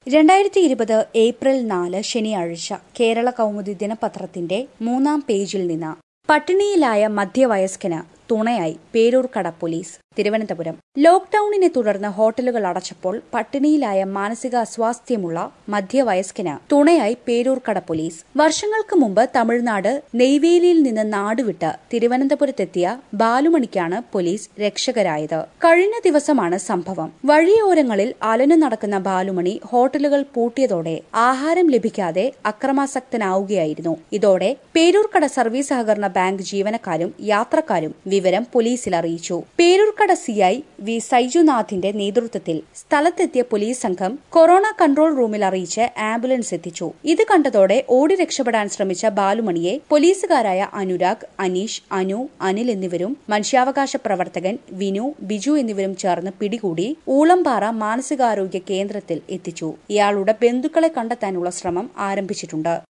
രണ്ടായിരത്തി ഇരുപത് ഏപ്രിൽ നാല് ശനിയാഴ്ച കേരള കൗമുദി ദിനപത്രത്തിന്റെ മൂന്നാം പേജിൽ നിന്ന് പട്ടിണിയിലായ മധ്യവയസ്കന് തുണയായി പേരൂർക്കട പോലീസ് തിരുവനന്തപുരം ലോക്ഡൌണിനെ തുടർന്ന് ഹോട്ടലുകൾ അടച്ചപ്പോൾ പട്ടിണിയിലായ മാനസിക അസ്വാസ്ഥ്യമുള്ള മധ്യവയസ്കന് തുണയായി പേരൂർക്കട പോലീസ് വർഷങ്ങൾക്ക് മുമ്പ് തമിഴ്നാട് നെയ്വേലിയിൽ നിന്ന് നാടുവിട്ട് തിരുവനന്തപുരത്തെത്തിയ ബാലുമണിക്കാണ് പോലീസ് രക്ഷകരായത് കഴിഞ്ഞ ദിവസമാണ് സംഭവം വഴിയോരങ്ങളിൽ അലഞ്ഞു നടക്കുന്ന ബാലുമണി ഹോട്ടലുകൾ പൂട്ടിയതോടെ ആഹാരം ലഭിക്കാതെ അക്രമാസക്തനാവുകയായിരുന്നു ഇതോടെ പേരൂർക്കട സർവീസ് സഹകരണ ബാങ്ക് ജീവനക്കാരും യാത്രക്കാരും വിവരം പോലീസിൽ അറിയിച്ചു പേരൂർക്കട സിഐ വി സൈജുനാഥിന്റെ നേതൃത്വത്തിൽ സ്ഥലത്തെത്തിയ പോലീസ് സംഘം കൊറോണ കൺട്രോൾ റൂമിൽ അറിയിച്ച് ആംബുലൻസ് എത്തിച്ചു ഇത് കണ്ടതോടെ ഓടി രക്ഷപ്പെടാൻ ശ്രമിച്ച ബാലുമണിയെ പോലീസുകാരായ അനുരാഗ് അനീഷ് അനു അനിൽ എന്നിവരും മനുഷ്യാവകാശ പ്രവർത്തകൻ വിനു ബിജു എന്നിവരും ചേർന്ന് പിടികൂടി ഊളംപാറ മാനസികാരോഗ്യ കേന്ദ്രത്തിൽ എത്തിച്ചു ഇയാളുടെ ബന്ധുക്കളെ കണ്ടെത്താനുള്ള ശ്രമം ആരംഭിച്ചിട്ടുണ്ട്